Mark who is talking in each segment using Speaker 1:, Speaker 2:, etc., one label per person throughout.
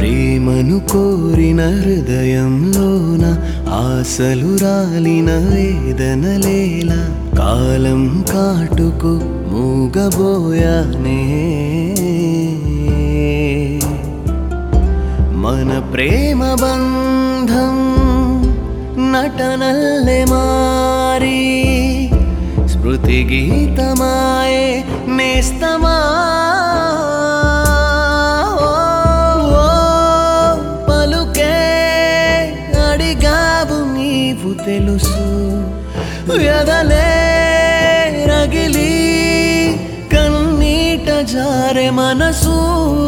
Speaker 1: ప్రేమను కోరిన హృదయంలోన ఆశలు రాలిన వేదనలేలా కాలం కాటుకు మూగబోయానే మన ప్రేమ బంధం నటనల్లె మారి స్మృతి గీతమాయే నేస్తమా ఓ పలుకే అడిగావు నీవు తెలుసు ఎదలే రగిలి కన్నీట జారె మనసు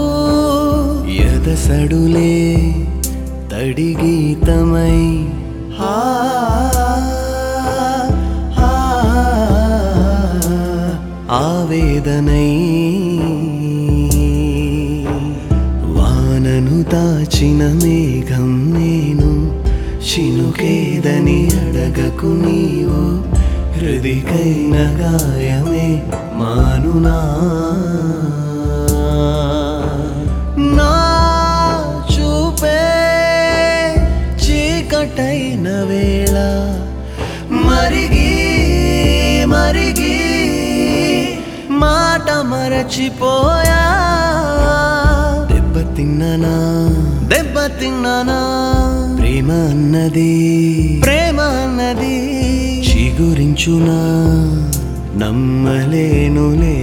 Speaker 1: ఎదసడులే తడి గీతమై హా హా, ఆవేదనై వానను దాచిన మేఘం నేను చినుకేదని అడగకు నీవు హృదికైన గాయమే మానునా నా చూపే చీకటైన వేళ మరిగి మరిగి మాట మరచిపోయా దెబ్బతిన్నానా దెబ్బతిన్నానా ప్రేమ అన్నది ప్రేమ అన్నది చిగురించునా నమ్మలేనులే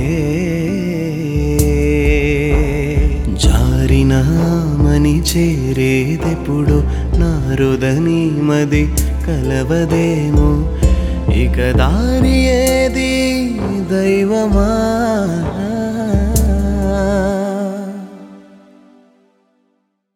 Speaker 1: జారినామని చేరేదెప్పుడు నారుదని మది కలవదేమో ఇక దారి ఏది దైవమా